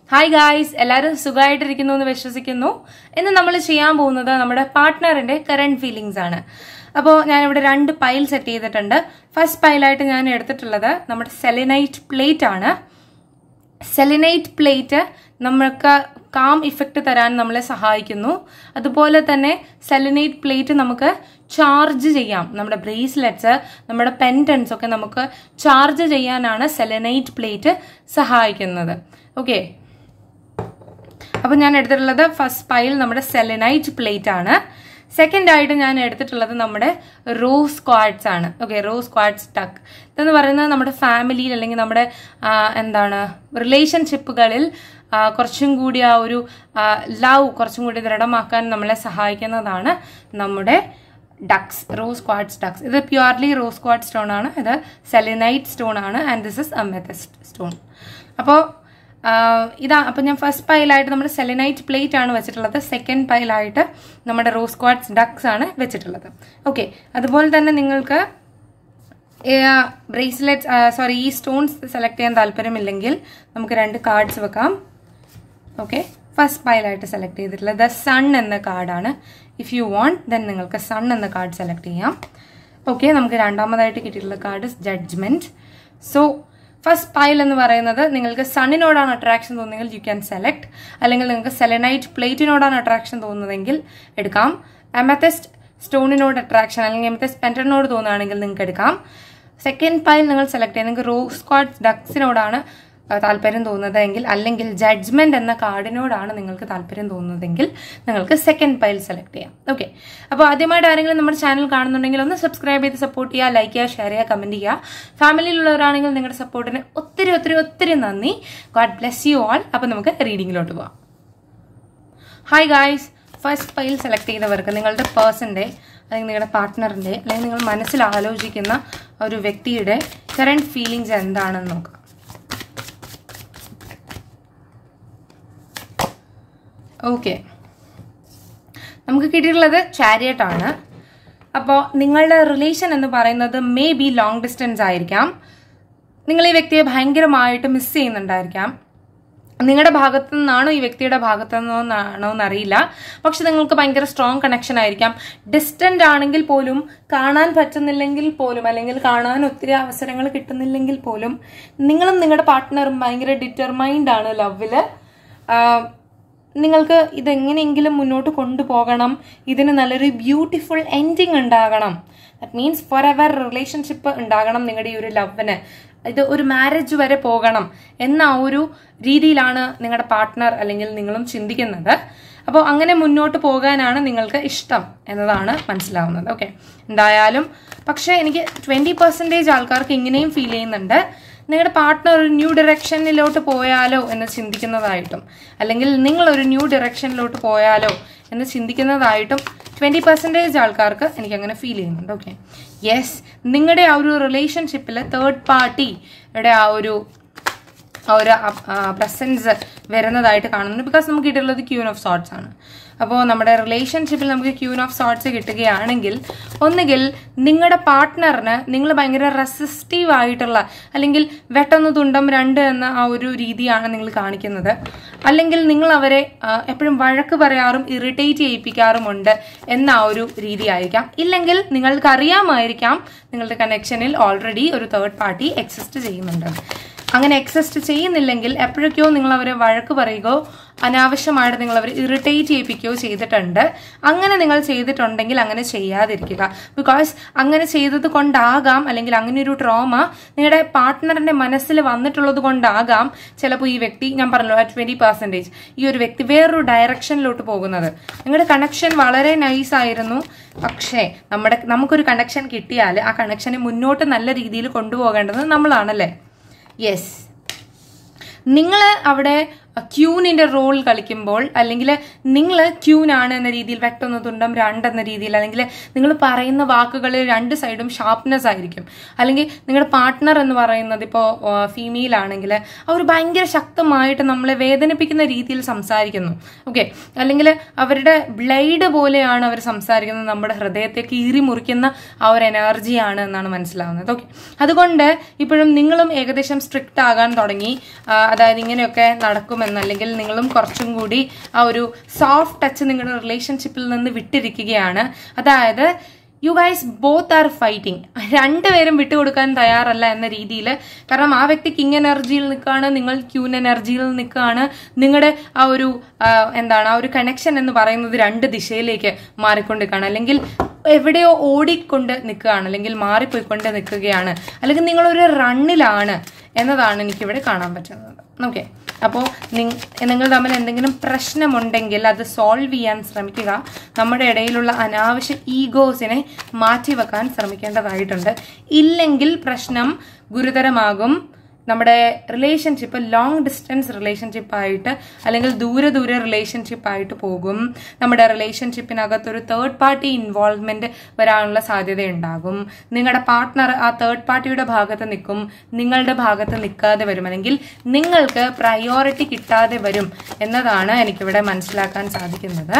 hi guys എല്ലാവരും സുഖമായിട്ടിരിക്കുന്നു എന്ന് വിശ്വസിക്കുന്നു ഇന്ന് നമ്മൾ ചെയ്യാൻ പോകുന്നത് നമ്മുടെ പാർട്ട്ണറിന്റെ കറണ്ട് ഫീലിങ്സ് ആണ് അപ്പോൾ ഞാനിവിടെ രണ്ട് പൈൽ സെറ്റ് ചെയ്തിട്ടുണ്ട് ഫസ്റ്റ് പൈലായിട്ട് ഞാൻ എടുത്തിട്ടുള്ളത് നമ്മുടെ സെലിനൈറ്റ് പ്ലേറ്റ് ആണ് സെലിനൈറ്റ് പ്ലേറ്റ് നമ്മൾക്ക് കാം ഇഫക്റ്റ് തരാൻ നമ്മളെ സഹായിക്കുന്നു അതുപോലെ തന്നെ സെലിനൈറ്റ് പ്ലേറ്റ് നമുക്ക് ചാർജ് ചെയ്യാം നമ്മുടെ ബ്രേസ്ലെറ്റ്സ് നമ്മുടെ പെൻഡൻസ് ഒക്കെ നമുക്ക് ചാർജ് ചെയ്യാനാണ് സെലിനൈറ്റ് പ്ലേറ്റ് സഹായിക്കുന്നത് ഓക്കെ അപ്പോൾ ഞാൻ എടുത്തിട്ടുള്ളത് ഫസ്റ്റ് പൈൽ നമ്മുടെ സെലിനൈറ്റ് പ്ലേറ്റ് ആണ് സെക്കൻഡ് ആയിട്ട് ഞാൻ എടുത്തിട്ടുള്ളത് നമ്മുടെ റോസ് സ്ക്വാഡ്സ് ആണ് ഓക്കെ റോസ് സ്ക്വാഡ്സ് ടക്ക് ഇതെന്ന് പറയുന്നത് നമ്മുടെ ഫാമിലിയിൽ അല്ലെങ്കിൽ നമ്മുടെ ആ, എന്താണ് റിലേഷൻഷിപ്പുകളിൽ ആ, കുറച്ചും കൂടി ആ ഒരു ലവ് കുറച്ചും കൂടി ദൃഢമാക്കാൻ നമ്മളെ സഹായിക്കുന്നതാണ് നമ്മുടെ ഡക്സ് റോസ് ക്വാഡ്സ് ഡക്സ് ഇത് പ്യുവർലി റോസ് ക്വാഡ് സ്റ്റോൺ ആണ് ഇത് സെലിനൈറ്റ് സ്റ്റോൺ ആണ് and this is amethyst stone അപ്പോൾ ഇതാ അപ്പം ഞാൻ ഫസ്റ്റ് പൈലായിട്ട് നമ്മുടെ സെലിനൈറ്റ് പ്ലേറ്റ് ആണ് വെച്ചിട്ടുള്ളത് സെക്കൻഡ് പൈലായിട്ട് നമ്മുടെ റോസ് ക്വാഡ്സ് ഡക്സ് ആണ് വെച്ചിട്ടുള്ളത് ഓക്കെ അതുപോലെ തന്നെ നിങ്ങൾക്ക് ബ്രേസ്ലെറ്റ് സോറി ഈ സ്റ്റോൺസ് സെലക്ട് ചെയ്യാൻ താല്പര്യമില്ലെങ്കിൽ നമുക്ക് രണ്ട് കാർഡ്സ് വെക്കാം ഓക്കെ ഫസ്റ്റ് പൈലായിട്ട് സെലക്ട് ചെയ്തിട്ടുള്ളത് ദ സൺ എന്ന കാർഡാണ് ഇഫ് യു വാണ്ട് ദെൻ നിങ്ങൾക്ക് സൺ എന്ന കാർഡ് സെലക്ട് ചെയ്യാം ഓക്കെ നമുക്ക് രണ്ടാമതായിട്ട് കിട്ടിയിട്ടുള്ള card judgment so first pile എന്ന് പറയുന്നത് നിങ്ങൾക്ക് സണ്ണിനോടാണ് അട്രാക്ഷൻ തോന്നുന്നെങ്കിൽ യു ക്യാൻ സെലക്ട് അല്ലെങ്കിൽ നിങ്ങൾക്ക് സെലനൈറ്റ് പ്ലേറ്റിനോടാണ് അട്രാക്ഷൻ തോന്നുന്നതെങ്കിൽ എടുക്കാം അമത്തസ്റ്റ് സ്റ്റോണിനോട് അട്രാക്ഷൻ അല്ലെങ്കിൽ അമത്തസ്റ്റ് പെൻറ്ററിനോട് തോന്നുകയാണെങ്കിൽ നിങ്ങൾക്ക് എടുക്കാം സെക്കൻഡ് പൈൽ നിങ്ങൾ സെലക്ട് ചെയ്യാം നിങ്ങൾക്ക് റോസ് സ്ക്വാഡ് ഡക്സിനോടാണ് ആ, താല്പര്യം തോന്നുന്നതെങ്കിൽ അല്ലെങ്കിൽ ജഡ്ജ്മെന്റ് എന്ന കാർഡിനോടാണ് നിങ്ങൾക്ക് താല്പര്യം തോന്നുന്നതെങ്കിൽ നിങ്ങൾക്ക് സെക്കൻഡ് പൈൽ സെലക്ട് ചെയ്യാം ഓക്കെ അപ്പോൾ ആദ്യമായിട്ട് ആരെങ്കിലും നമ്മുടെ ചാനൽ കാണുന്നുണ്ടെങ്കിൽ ഒന്ന് സബ്സ്ക്രൈബ് ചെയ്ത് സപ്പോർട്ട് ചെയ്യുക ലൈക്ക് ചെയ്യുക ഷെയർ ചെയ്യുക കമന്റ് ചെയ്യുക ഫാമിലിയിലുള്ളവരാണെങ്കിൽ നിങ്ങളുടെ സപ്പോർട്ടിന് ഒത്തിരി ഒത്തിരി ഒത്തിരി നന്ദി ഗോഡ് ബ്ലെസ് യു ആൾ അപ്പോൾ നമുക്ക് റീഡിങ്ങിലോട്ട് പോവാം hi guys first pile select ചെയ്തവർക്ക് നിങ്ങളുടെ പേഴ്സന്റെ അല്ലെങ്കിൽ നിങ്ങളുടെ പാർട്ട്ണറിന്റെ അല്ലെങ്കിൽ നിങ്ങൾ മനസ്സിൽ ആലോചിക്കുന്ന ഒരു വ്യക്തിയുടെ കറണ്ട് ഫീലിങ്സ് എന്താണെന്ന് നോക്കാം ഓക്കെ നമുക്ക് കിട്ടിയിട്ടുള്ളത് ചാരിയറ്റ് ആണ് അപ്പോൾ നിങ്ങളുടെ റിലേഷൻ എന്ന് പറയുന്നത് മേ ബി ലോങ് ഡിസ്റ്റൻസ് ആയിരിക്കാം നിങ്ങൾ ഈ വ്യക്തിയെ ഭയങ്കരമായിട്ട് മിസ് ചെയ്യുന്നുണ്ടായിരിക്കാം നിങ്ങളുടെ ഭാഗത്തു നിന്നാണോ ഈ വ്യക്തിയുടെ ഭാഗത്തു നിന്നാണോ എന്നറിയില്ല പക്ഷെ നിങ്ങൾക്ക് ഭയങ്കര സ്ട്രോങ് കണക്ഷൻ ആയിരിക്കാം ഡിസ്റ്റന്റ് ആണെങ്കിൽ പോലും കാണാൻ പറ്റുന്നില്ലെങ്കിൽ പോലും അല്ലെങ്കിൽ കാണാൻ ഒത്തിരി അവസരങ്ങൾ കിട്ടുന്നില്ലെങ്കിൽ പോലും നിങ്ങളും നിങ്ങളുടെ പാർട്ട്ണറും ഭയങ്കര ഡിറ്റർമൈൻഡ് ആണ് ലവില് നിങ്ങൾക്ക് ഇതെങ്ങനെയെങ്കിലും മുന്നോട്ട് കൊണ്ടുപോകണം ഇതിന് നല്ലൊരു ബ്യൂട്ടിഫുൾ എൻഡിങ് ഉണ്ടാകണം that means forever relationship ഉണ്ടാകണം നിങ്ങളുടെ ഈ ഒരു ലവിന് ഇത് ഒരു മാരേജ് വരെ പോകണം എന്ന ആ ഒരു രീതിയിലാണ് നിങ്ങളുടെ പാർട്ട്ണർ അല്ലെങ്കിൽ നിങ്ങളും ചിന്തിക്കുന്നത് അപ്പോൾ അങ്ങനെ മുന്നോട്ട് പോകാനാണ് നിങ്ങൾക്ക് ഇഷ്ടം എന്നതാണ് മനസ്സിലാവുന്നത് ഓക്കെ എന്തായാലും പക്ഷേ എനിക്ക് ട്വൻറ്റി പെർസെൻറ്റേജ് ആൾക്കാർക്ക് ഇങ്ങനെയും ഫീൽ ചെയ്യുന്നുണ്ട് നിങ്ങളുടെ പാർട്ട്ണർ ഒരു ന്യൂ ഡയറക്ഷനിലോട്ട് പോയാലോ എന്ന് ചിന്തിക്കുന്നതായിട്ടും അല്ലെങ്കിൽ നിങ്ങൾ ഒരു ന്യൂ ഡയറക്ഷനിലോട്ട് പോയാലോ എന്ന് ചിന്തിക്കുന്നതായിട്ടും ട്വൻറ്റി പെർസെൻറ്റേജ് ആൾക്കാർക്ക് എനിക്ക് അങ്ങനെ ഫീൽ ചെയ്യുന്നുണ്ട് ഓക്കെ യെസ് നിങ്ങളുടെ ആ ഒരു റിലേഷൻഷിപ്പിൽ തേർഡ് പാർട്ടിയുടെ ആ ഒരു ആ ഒരു പ്രസൻസ് വരുന്നതായിട്ട് കാണുന്നുണ്ട് ബിക്കോസ് നമുക്ക് കിട്ടിയിട്ടുള്ളത് ക്യൂൻ ഓഫ് സോട്ട്സ് ആണ് അപ്പോൾ നമ്മുടെ റിലേഷൻഷിപ്പിൽ നമുക്ക് ക്യൂൻ ഓഫ് സോട്ട്സ് കിട്ടുകയാണെങ്കിൽ ഒന്നുകിൽ നിങ്ങളുടെ പാർട്ട്ണറിന് നിങ്ങൾ ഭയങ്കര റെസിസ്റ്റീവ് ആയിട്ടുള്ള അല്ലെങ്കിൽ വെട്ടൊന്ന് തുണ്ടം രണ്ട് എന്ന ആ ഒരു രീതിയാണ് നിങ്ങൾ കാണിക്കുന്നത് അല്ലെങ്കിൽ നിങ്ങൾ അവരെ ആ, എപ്പോഴും വഴക്ക് പറയാറും ഇറിറ്റേറ്റ് ചെയ്യിപ്പിക്കാറുമുണ്ട് എന്ന ആ ഒരു രീതി ആയിരിക്കാം ഇല്ലെങ്കിൽ നിങ്ങൾക്ക് അറിയാമായിരിക്കാം നിങ്ങളുടെ കണക്ഷനിൽ ഓൾറെഡി ഒരു തേർഡ് പാർട്ടി എക്സിസ്റ്റ് ചെയ്യുന്നുണ്ട് അങ്ങനെ എക്സിസ്റ്റ് ചെയ്യുന്നില്ലെങ്കിൽ എപ്പോഴൊക്കെയോ നിങ്ങൾ അവരെ വഴക്ക് പറയുകയോ അനാവശ്യമായിട്ട് നിങ്ങൾ അവരെ ഇറിറ്റേറ്റ് ചെയ്യിപ്പിക്കുകയോ ചെയ്തിട്ടുണ്ട് അങ്ങനെ നിങ്ങൾ ചെയ്തിട്ടുണ്ടെങ്കിൽ അങ്ങനെ ചെയ്യാതിരിക്കുക ബിക്കോസ് അങ്ങനെ ചെയ്തത് കൊണ്ടാകാം അല്ലെങ്കിൽ അങ്ങനെ ഒരു ട്രോമ നിങ്ങളുടെ പാർട്ട്ണറിന്റെ മനസ്സിൽ വന്നിട്ടുള്ളത് കൊണ്ടാകാം ചിലപ്പോൾ ഈ വ്യക്തി ഞാൻ പറഞ്ഞല്ലോ ട്വന്റി പെർസെൻറ്റേജ് ഈ ഒരു വ്യക്തി വേറൊരു ഡയറക്ഷനിലോട്ട് പോകുന്നത് നിങ്ങളുടെ കണക്ഷൻ വളരെ നൈസ് ആയിരുന്നു പക്ഷേ നമ്മുടെ നമുക്കൊരു കണക്ഷൻ കിട്ടിയാൽ ആ കണക്ഷനെ മുന്നോട്ട് നല്ല രീതിയിൽ കൊണ്ടുപോകേണ്ടത് നമ്മളാണല്ലേ യെസ് നിങ്ങൾ അവിടെ ക്യൂനിന്റെ റോൾ കളിക്കുമ്പോൾ അല്ലെങ്കിൽ നിങ്ങൾ ക്യൂനാണ് എന്ന രീതിയിൽ വെട്ടൊന്ന് തുണ്ടം രണ്ടെന്ന രീതിയിൽ അല്ലെങ്കിൽ നിങ്ങൾ പറയുന്ന വാക്കുകളിൽ രണ്ട് സൈഡും ഷാർപ്നെസ് ആയിരിക്കും അല്ലെങ്കിൽ നിങ്ങളുടെ പാർട്ട്ണർ എന്ന് പറയുന്നത് ഇപ്പോൾ ഫീമെയിൽ ആണെങ്കിൽ അവർ ഭയങ്കര ശക്തമായിട്ട് നമ്മളെ വേദനിപ്പിക്കുന്ന രീതിയിൽ സംസാരിക്കുന്നു ഓക്കെ അല്ലെങ്കിൽ അവരുടെ ബ്ലൈഡ് പോലെയാണ് അവർ സംസാരിക്കുന്നത് നമ്മുടെ ഹൃദയത്തെ കീറി മുറിക്കുന്ന ആ ഒരു എനർജിയാണ് എന്നാണ് മനസ്സിലാവുന്നത് ഓക്കെ അതുകൊണ്ട് ഇപ്പോഴും നിങ്ങളും ഏകദേശം സ്ട്രിക്റ്റ് ആകാൻ തുടങ്ങി ആ, അതായത് ഇങ്ങനെയൊക്കെ നടക്കുമെന്ന് എന്ന് അല്ലെങ്കിൽ നിങ്ങളും കുറച്ചും കൂടി ആ ഒരു സോഫ്റ്റ് ടച്ച് നിങ്ങളുടെ റിലേഷൻഷിപ്പിൽ നിന്ന് വിട്ടിരിക്കുകയാണ് അതായത് you guys both are fighting രണ്ടുപേരും വിട്ടുകൊടുക്കാൻ തയ്യാറല്ല എന്ന രീതിയിൽ കാരണം ആ വ്യക്തി കിങ് എനർജിയിൽ നിൽക്കുകയാണ് നിങ്ങൾ ക്യൂൻ എനർജിയിൽ നിൽക്കുകയാണ് നിങ്ങളുടെ ആ ഒരു ആ, എന്താണ് ആ ഒരു കണക്ഷൻ എന്ന് പറയുന്നത് രണ്ട് ദിശയിലേക്ക് മാറിക്കൊണ്ടിരിക്കുകയാണ് അല്ലെങ്കിൽ എവിടെയോ ഓടിക്കൊണ്ട് നിൽക്കുകയാണ് അല്ലെങ്കിൽ മാറിപ്പോയിക്കൊണ്ട് നിൽക്കുകയാണ് അല്ലെങ്കിൽ നിങ്ങളൊരു റണ്ണിലാണ് എന്നതാണ് എനിക്കിവിടെ കാണാൻ പറ്റുന്നത് ഓക്കെ അപ്പോൾ നിങ്ങൾ തമ്മിൽ എന്തെങ്കിലും പ്രശ്നമുണ്ടെങ്കിൽ അത് സോൾവ് ചെയ്യാൻ ശ്രമിക്കുക നമ്മുടെ ഇടയിലുള്ള അനാവശ്യ ഈഗോസിനെ മാറ്റിവെക്കാൻ ശ്രമിക്കേണ്ടതായിട്ടുണ്ട് ഇല്ലെങ്കിൽ പ്രശ്നം ഗുരുതരമാകും നമ്മുടെ റിലേഷൻഷിപ്പ് ലോങ് ഡിസ്റ്റൻസ് റിലേഷൻഷിപ്പ് ആയിട്ട് അല്ലെങ്കിൽ ദൂരെ ദൂരെ റിലേഷൻഷിപ്പ് ആയിട്ട് പോകും നമ്മുടെ റിലേഷൻഷിപ്പിനകത്ത് ഒരു തേർഡ് പാർട്ടി ഇൻവോൾവ്മെന്റ് വരാനുള്ള സാധ്യതയുണ്ടാകും നിങ്ങളുടെ പാർട്ട്ണർ ആ തേർഡ് പാർട്ടിയുടെ ഭാഗത്ത് നിൽക്കും നിങ്ങളുടെ ഭാഗത്ത് നിൽക്കാതെ വരും അല്ലെങ്കിൽ നിങ്ങൾക്ക് പ്രയോറിറ്റി കിട്ടാതെ വരും എന്നതാണ് എനിക്കിവിടെ മനസ്സിലാക്കാൻ സാധിക്കുന്നത്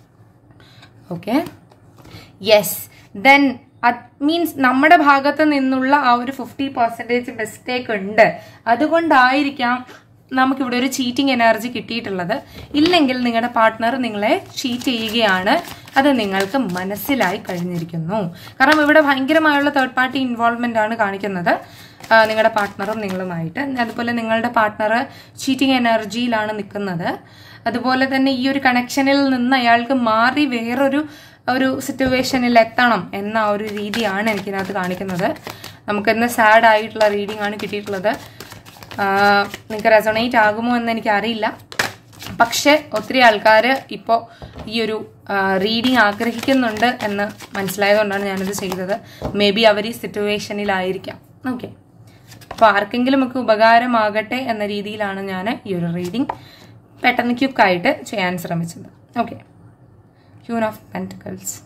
ഓക്കെ യെസ് ദെൻ അത് മീൻസ് നമ്മുടെ ഭാഗത്ത് നിന്നുള്ള ആ ഒരു ഫിഫ്റ്റി പെർസെൻറ്റേജ് മിസ്റ്റേക്ക് ഉണ്ട് അതുകൊണ്ടായിരിക്കാം നമുക്കിവിടെ ഒരു ചീറ്റിംഗ് എനർജി കിട്ടിയിട്ടുള്ളത് ഇല്ലെങ്കിൽ നിങ്ങളുടെ പാർട്ട്ണർ നിങ്ങളെ ചീറ്റ് ചെയ്യുകയാണ് അത് നിങ്ങൾക്ക് മനസ്സിലായി കഴിഞ്ഞിരിക്കുന്നു കാരണം ഇവിടെ ഭയങ്കരമായുള്ള തേർഡ് പാർട്ടി ഇൻവോൾവ്മെന്റ് ആണ് കാണിക്കുന്നത് ആ, നിങ്ങളുടെ പാർട്ട്ണറും നിങ്ങളുമായിട്ട് അതുപോലെ നിങ്ങളുടെ പാർട്ട്ണർ ചീറ്റിംഗ് എനർജിയിലാണ് നിൽക്കുന്നത് അതുപോലെ തന്നെ ഈ ഒരു കണക്ഷനിൽ നിന്ന് അയാൾക്ക് മാറി വേറൊരു ഒരു സിറ്റുവേഷനിൽ എത്തണം എന്ന ആ ഒരു രീതിയാണ് എനിക്കിതിനകത്ത് കാണിക്കുന്നത് നമുക്കിന്ന് സാഡ് ആയിട്ടുള്ള റീഡിംഗ് ആണ് കിട്ടിയിട്ടുള്ളത് നിങ്ങൾക്ക് റെസൊണേറ്റ് ആകുമോ എന്ന് എനിക്കറിയില്ല പക്ഷെ ഒത്തിരി ആൾക്കാർ ഇപ്പോൾ ഈ ഒരു റീഡിങ് ആഗ്രഹിക്കുന്നുണ്ട് എന്ന് മനസ്സിലായതുകൊണ്ടാണ് ഞാനിത് ചെയ്തത് മേ ബി അവർ ഈ സിറ്റുവേഷനിലായിരിക്കാം ഓക്കെ അപ്പോൾ ആർക്കെങ്കിലും ഒക്കെ ഉപകാരമാകട്ടെ എന്ന രീതിയിലാണ് ഞാൻ ഈ ഒരു റീഡിങ് പെട്ടെന്ന് ക്യുക്കായിട്ട് ചെയ്യാൻ ശ്രമിച്ചത് ഓക്കെ ക്യൂൻ ഓഫ് പെൻറ്റിക്കൽസ്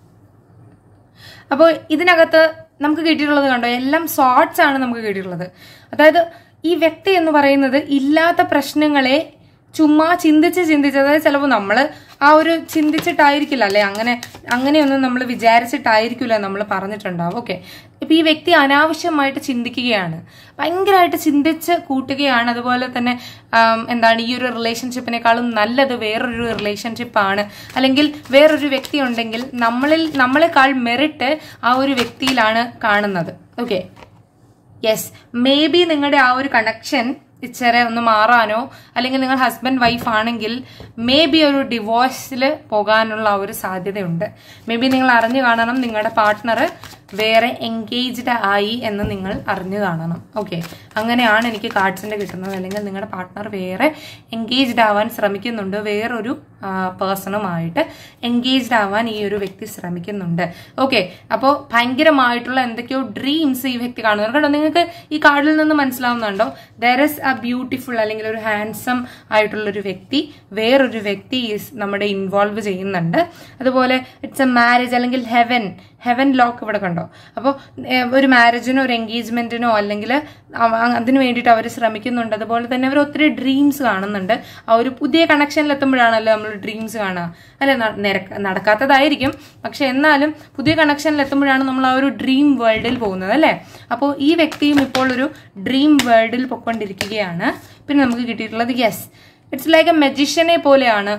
അപ്പോൾ ഇതിനകത്ത് നമുക്ക് കിട്ടിയിട്ടുള്ളത് കണ്ടോ എല്ലാം സോട്ട്സ് ആണ് നമുക്ക് കിട്ടിയിട്ടുള്ളത് അതായത് ഈ വ്യക്തി എന്ന് പറയുന്നത് ഇല്ലാത്ത പ്രശ്നങ്ങളെ ചുമ്മാ ചിന്തിച്ച് ചിന്തിച്ച് അതായത് ചിലപ്പോൾ നമ്മൾ ആ ഒരു ചിന്തിച്ചിട്ടായിരിക്കില്ല അല്ലെ അങ്ങനെ അങ്ങനെയൊന്നും നമ്മൾ വിചാരിച്ചിട്ടായിരിക്കില്ല നമ്മൾ പറഞ്ഞിട്ടുണ്ടാവും ഓക്കെ ഇപ്പൊ ഈ വ്യക്തി അനാവശ്യമായിട്ട് ചിന്തിക്കുകയാണ് ഭയങ്കരമായിട്ട് ചിന്തിച്ച് കൂട്ടുകയാണ് അതുപോലെ തന്നെ ആം, എന്താണ് ഈ ഒരു റിലേഷൻഷിപ്പിനേക്കാളും നല്ലത് വേറൊരു റിലേഷൻഷിപ്പാണ് അല്ലെങ്കിൽ വേറൊരു വ്യക്തി ഉണ്ടെങ്കിൽ നമ്മളിൽ നമ്മളെക്കാൾ മെറിറ്റ് ആ ഒരു വ്യക്തിയിലാണ് കാണുന്നത് ഓക്കെ യെസ് മേ ബി നിങ്ങളുടെ ആ ഒരു കണക്ഷൻ ഇച്ചിരി ഒന്ന് മാറാനോ അല്ലെങ്കിൽ നിങ്ങൾ ഹസ്ബൻഡ് വൈഫ് ആണെങ്കിൽ മേ ബി ഒരു ഡിവോഴ്സിൽ പോകാനുള്ള ആ ഒരു സാധ്യതയുണ്ട് മേ ബി നിങ്ങൾ അറിഞ്ഞു കാണണം നിങ്ങളുടെ പാർട്ട്ണർ വേറെ എൻഗേജ്ഡ് ആയി എന്ന് നിങ്ങൾ അറിഞ്ഞു കാണണം ഓക്കെ അങ്ങനെയാണ് എനിക്ക് കാർഡ്സിന്റെ കിട്ടുന്നത് അല്ലെങ്കിൽ നിങ്ങളുടെ പാർട്ട്ണർ വേറെ എൻഗേജ്ഡ് ആവാൻ ശ്രമിക്കുന്നുണ്ട് വേറൊരു പേഴ്സണുമായിട്ട് എൻഗേജ്ഡ് ആവാൻ ഈ ഒരു വ്യക്തി ശ്രമിക്കുന്നുണ്ട് ഓക്കെ അപ്പോൾ ഭയങ്കരമായിട്ടുള്ള എന്തൊക്കെയോ ഡ്രീംസ് ഈ വ്യക്തി കാണുന്നുണ്ട് കേട്ടോ നിങ്ങൾക്ക് ഈ കാർഡിൽ നിന്ന് മനസ്സിലാവുന്നുണ്ടോ ദർ ഇസ് എ ബ്യൂട്ടിഫുൾ അല്ലെങ്കിൽ ഒരു ഹാൻസം ആയിട്ടുള്ള ഒരു വ്യക്തി വേറൊരു വ്യക്തി is നമ്മുടെ ഇൻവോൾവ് ചെയ്യുന്നുണ്ട് അതുപോലെ ഇറ്റ്സ് എ മാരേജ് അല്ലെങ്കിൽ ഹെവൻ ഹെവൻ ലോക്ക് ഇവിടെ കണ്ടോ അപ്പോൾ ഒരു മാരേജിനോ ഒരു എൻഗേജ്മെന്റിനോ അല്ലെങ്കിൽ അതിന് വേണ്ടിയിട്ട് അവർ ശ്രമിക്കുന്നുണ്ട് അതുപോലെ തന്നെ അവർ ഒത്തിരി ഡ്രീംസ് കാണുന്നുണ്ട് ആ ഒരു പുതിയ കണക്ഷനിൽ എത്തുമ്പോഴാണല്ലോ നമ്മൾ ഡ്രീംസ് കാണുക അല്ലെ ന- നിരക്ക- നടക്കാത്തതായിരിക്കും പക്ഷെ എന്നാലും പുതിയ കണക്ഷനിൽ എത്തുമ്പോഴാണ് നമ്മൾ ആ ഒരു ഡ്രീം വേൾഡിൽ പോകുന്നത് അല്ലേ അപ്പോൾ ഈ വ്യക്തിയും ഇപ്പോൾ ഒരു ഡ്രീം വേൾഡിൽ പൊയ്ക്കൊണ്ടിരിക്കുകയാണ് പിന്നെ നമുക്ക് കിട്ടിയിട്ടുള്ളത് യെസ് ഇറ്റ്സ് ലൈക്ക് എ മെജിഷ്യനെ പോലെയാണ്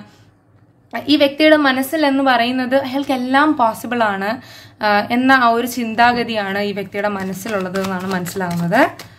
ഈ വ്യക്തിയുടെ മനസ്സിൽ എന്ന് പറയുന്നത് അയാൾക്ക് എല്ലാം പോസിബിൾ ആണ് ആ, എന്ന ആ ഒരു ചിന്താഗതിയാണ് ഈ വ്യക്തിയുടെ മനസ്സിലുള്ളത് എന്നാണ് മനസ്സിലാവുന്നത്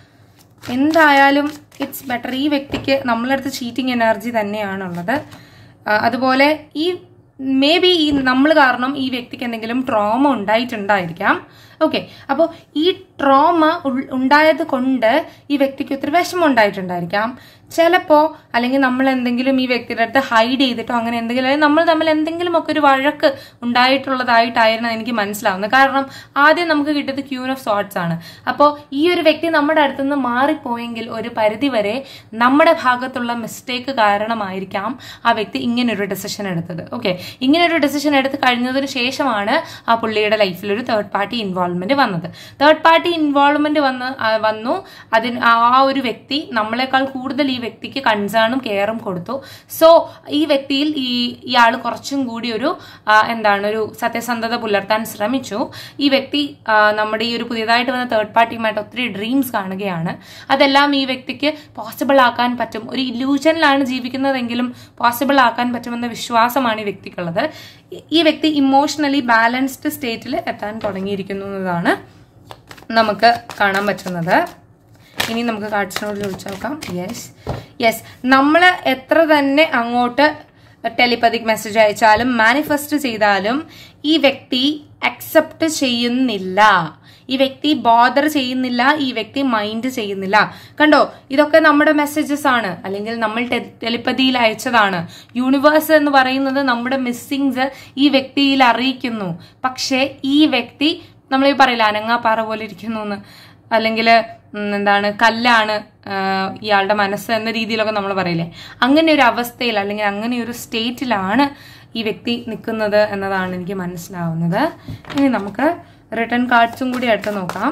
എന്തായാലും ഇറ്റ്സ് ബെറ്റർ ഈ വ്യക്തിക്ക് നമ്മളടുത്ത് ചീറ്റിംഗ് എനർജി തന്നെയാണുള്ളത് ആ, അതുപോലെ ഈ മേ ബി ഈ നമ്മൾ കാരണം ഈ വ്യക്തിക്ക് എന്തെങ്കിലും ട്രോമ ഉണ്ടായിട്ടുണ്ടായിരിക്കാം ഓക്കെ അപ്പോൾ ഈ ട്രോമ ഉണ്ടായത് കൊണ്ട് ഈ വ്യക്തിക്ക് ഒത്തിരി വിഷമം ഉണ്ടായിട്ടുണ്ടായിരിക്കാം ചിലപ്പോൾ അല്ലെങ്കിൽ നമ്മൾ എന്തെങ്കിലും ഈ വ്യക്തിയുടെ അടുത്ത് ഹൈഡ് ചെയ്തിട്ടോ അങ്ങനെ എന്തെങ്കിലും അല്ലെങ്കിൽ നമ്മൾ തമ്മിൽ എന്തെങ്കിലുമൊക്കെ ഒരു വഴക്ക് ഉണ്ടായിട്ടുള്ളതായിട്ടായിരുന്നു എനിക്ക് മനസ്സിലാവുന്നത് കാരണം ആദ്യം നമുക്ക് കിട്ടിയത് ക്യൂൻ ഓഫ് സോട്ട്സ് ആണ് അപ്പോൾ ഈ ഒരു വ്യക്തി നമ്മുടെ അടുത്ത് നിന്ന് മാറിപ്പോയെങ്കിൽ ഒരു പരിധി വരെ നമ്മുടെ ഭാഗത്തുള്ള മിസ്റ്റേക്ക് കാരണമായിരിക്കാം ആ വ്യക്തി ഇങ്ങനൊരു ഡെസിഷൻ എടുത്തത് ഓക്കെ ഇങ്ങനൊരു ഡെസിഷൻ എടുത്ത് കഴിഞ്ഞതിന് ശേഷമാണ് ആ പുള്ളിയുടെ ലൈഫിൽ ഒരു തേർഡ് പാർട്ടി ഇൻവോൾവ്മെന്റ് വന്നത് തേർഡ് പാർട്ടി ഇൻവോൾവ്മെന്റ് വന്ന് ആ, വന്നു അതിന് ആ ഒരു വ്യക്തി നമ്മളെക്കാൾ കൂടുതൽ ഈ ഈ വ്യക്തിക്ക് കൺസേണും കെയറും കൊടുത്തു സോ ഈ വ്യക്തിയിൽ ഈ ഇയാൾ കുറച്ചും കൂടി ഒരു ആ, എന്താണ് ഒരു സത്യസന്ധത പുലർത്താൻ ശ്രമിച്ചു ഈ വ്യക്തി ആ, നമ്മുടെ ഈ ഒരു പുതിയതായിട്ട് വന്ന തേർഡ് പാർട്ടിയുമായിട്ട് ഒത്തിരി ഡ്രീംസ് കാണുകയാണ് അതെല്ലാം ഈ വ്യക്തിക്ക് പോസിബിൾ ആക്കാൻ പറ്റും ഒരു ഇല്യൂഷനിലാണ് ജീവിക്കുന്നതെങ്കിലും പോസിബിൾ ആക്കാൻ പറ്റുമെന്ന വിശ്വാസമാണ് ഈ വ്യക്തിക്കുള്ളത് ഈ- ഈ വ്യക്തി ഇമോഷണലി ബാലൻസ്ഡ് സ്റ്റേറ്റിൽ എത്താൻ തുടങ്ങിയിരിക്കുന്നു എന്നതാണ് നമുക്ക് കാണാൻ പറ്റുന്നത് ഇനി നമുക്ക് കാർഡ്സിനോട് ചോദിച്ചു നോക്കാം യെസ് യെസ് നമ്മൾ എത്ര തന്നെ അങ്ങോട്ട് ടെലിപ്പതിക് മെസ്സേജ് അയച്ചാലും മാനിഫെസ്റ്റ് ചെയ്താലും ഈ വ്യക്തി അക്സെപ്റ്റ് ചെയ്യുന്നില്ല ഈ വ്യക്തി ബോദർ ചെയ്യുന്നില്ല ഈ വ്യക്തി മൈൻഡ് ചെയ്യുന്നില്ല കണ്ടോ ഇതൊക്കെ നമ്മുടെ മെസ്സേജസ് ആണ് അല്ലെങ്കിൽ നമ്മൾ ടെലിപ്പതിയിൽ അയച്ചതാണ് യൂണിവേഴ്സ് എന്ന് പറയുന്നത് നമ്മുടെ മിസ്സിങ്സ് ഈ വ്യക്തിയിൽ അറിയിക്കുന്നു പക്ഷേ ഈ വ്യക്തി നമ്മൾ ഈ പറയില്ല അനങ്ങാപ്പാറ പോലെ ഇരിക്കുന്നു എന്ന് അല്ലെങ്കിൽ എന്താണ് കല്ലാണ് ആ, ഇയാളുടെ മനസ്സ് എന്ന രീതിയിലൊക്കെ നമ്മൾ പറയില്ലേ അങ്ങനെ ഒരു അവസ്ഥയിൽ അല്ലെങ്കിൽ അങ്ങനെ ഒരു സ്റ്റേറ്റിലാണ് ഈ വ്യക്തി നിൽക്കുന്നത് എന്നതാണ് എനിക്ക് മനസ്സിലാവുന്നത് ഇനി നമുക്ക് റിട്ടേൺ കാർഡ്സും കൂടി എടുത്ത് നോക്കാം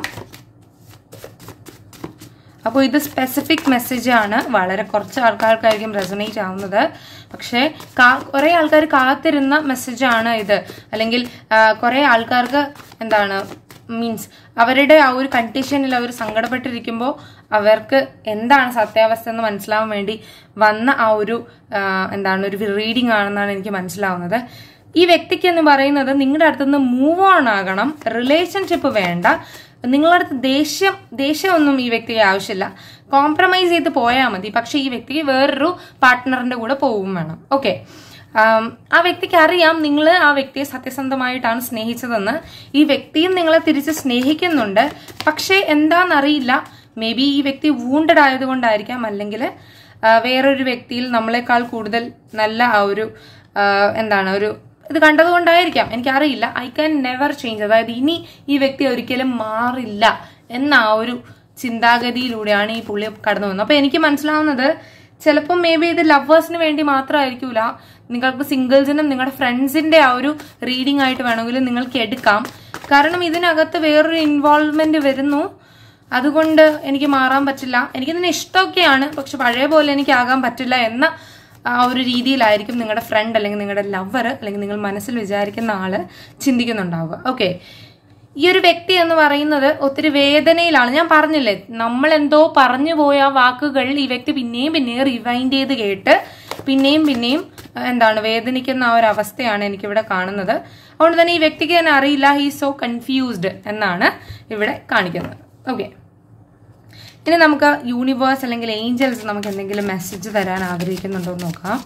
അപ്പോൾ ഇത് സ്പെസിഫിക് മെസ്സേജ് ആണ് വളരെ കുറച്ച് ആൾക്കാർക്കായിരിക്കും റെസണേറ്റ് ആവുന്നത് പക്ഷേ കാ- കുറേ ആൾക്കാർ കാത്തിരുന്ന മെസ്സേജ് ആണ് ഇത് അല്ലെങ്കിൽ ആ, കുറേ ആൾക്കാർക്ക് എന്താണ് മീൻസ് അവരുടെ ആ ഒരു കണ്ടീഷനിൽ അവർ സങ്കടപ്പെട്ടിരിക്കുമ്പോൾ അവർക്ക് എന്താണ് സത്യാവസ്ഥ എന്ന് മനസ്സിലാവാൻ വേണ്ടി വന്ന ആ ഒരു ആ, എന്താണ് ഒരു റീഡിംഗ് ആണെന്നാണ് എനിക്ക് മനസ്സിലാവുന്നത് ഈ വ്യക്തിക്ക് എന്ന് പറയുന്നത് നിങ്ങളുടെ അടുത്തുനിന്ന് മൂവ് ഓൺ ആകണം റിലേഷൻഷിപ്പ് വേണ്ട നിങ്ങളുടെ അടുത്ത് ദേഷ്യം ദേഷ്യമൊന്നും ഈ വ്യക്തിക്ക് ആവശ്യമില്ല കോംപ്രമൈസ് ചെയ്ത് പോയാൽ മതി പക്ഷെ ഈ വ്യക്തിക്ക് വേറൊരു പാർട്ട്ണറിന്റെ കൂടെ പോവും വേണം ഓക്കെ ആ വ്യക്തിക്ക് അറിയാം നിങ്ങൾ ആ വ്യക്തിയെ സത്യസന്ധമായിട്ടാണ് സ്നേഹിച്ചതെന്ന് ഈ വ്യക്തിയും നിങ്ങളെ തിരിച്ച് സ്നേഹിക്കുന്നുണ്ട് പക്ഷേ എന്താണെന്നറിയില്ല മേ ബി ഈ വ്യക്തി വൂണ്ടഡ് ആയതുകൊണ്ടായിരിക്കാം അല്ലെങ്കിൽ വേറൊരു വ്യക്തിയിൽ നമ്മളെക്കാൾ കൂടുതൽ നല്ല ആ ഒരു ആ, എന്താണ് ഒരു ഇത് കണ്ടതുകൊണ്ടായിരിക്കാം എനിക്കറിയില്ല ഐ ക്യാൻ നെവർ ചേഞ്ച് അതായത് ഇനി ഈ വ്യക്തി ഒരിക്കലും മാറില്ല എന്ന ആ ഒരു ചിന്താഗതിയിലൂടെയാണ് ഈ പുള്ളി കടന്നു വന്നത് അപ്പൊ എനിക്ക് മനസ്സിലാവുന്നത് ചിലപ്പോൾ മേ ബി ഇത് ലവേഴ്സിന് വേണ്ടി മാത്രമായിരിക്കൂല നിങ്ങൾക്ക് സിംഗിൾസിനും നിങ്ങളുടെ ഫ്രണ്ട്സിന്റെ ആ ഒരു റീഡിംഗ് ആയിട്ട് വേണമെങ്കിൽ നിങ്ങൾക്ക് എടുക്കാം കാരണം ഇതിനകത്ത് വേറൊരു ഇൻവോൾവ്മെന്റ് വരുന്നു അതുകൊണ്ട് എനിക്ക് മാറാൻ പറ്റില്ല എനിക്കിതിന് ഇഷ്ടമൊക്കെയാണ് പക്ഷെ പഴയ പോലെ എനിക്ക് ആകാൻ പറ്റില്ല എന്ന ആ ഒരു രീതിയിലായിരിക്കും നിങ്ങളുടെ ഫ്രണ്ട് അല്ലെങ്കിൽ നിങ്ങളുടെ ലവർ അല്ലെങ്കിൽ നിങ്ങൾ മനസ്സിൽ വിചാരിക്കുന്ന ആള് ചിന്തിക്കുന്നുണ്ടാവുക ഓക്കെ ഈ ഒരു വ്യക്തി എന്ന് പറയുന്നത് ഒത്തിരി വേദനയിലാണ് ഞാൻ പറഞ്ഞില്ലേ നമ്മൾ എന്തോ പറഞ്ഞു പോയ ആ വാക്കുകൾ ഈ വ്യക്തി പിന്നെയും പിന്നെയും റിവൈൻഡ് ചെയ്ത് കേട്ട് പിന്നെയും പിന്നെയും അഹ് എന്താണ് വേദനിക്കുന്ന ആ ഒരു അവസ്ഥയാണ് എനിക്കിവിടെ കാണുന്നത് അതുകൊണ്ട് തന്നെ ഈ വ്യക്തിക്ക് തന്നെ അറിയില്ല ഹീ സോ കൺഫ്യൂസ്ഡ് എന്നാണ് ഇവിടെ കാണിക്കുന്നത് ഓക്കെ ഇനി നമുക്ക് യൂണിവേഴ്സ് അല്ലെങ്കിൽ ഏഞ്ചൽസ് നമുക്ക് എന്തെങ്കിലും മെസ്സേജ് തരാൻ ആഗ്രഹിക്കുന്നുണ്ടോ എന്ന് നോക്കാം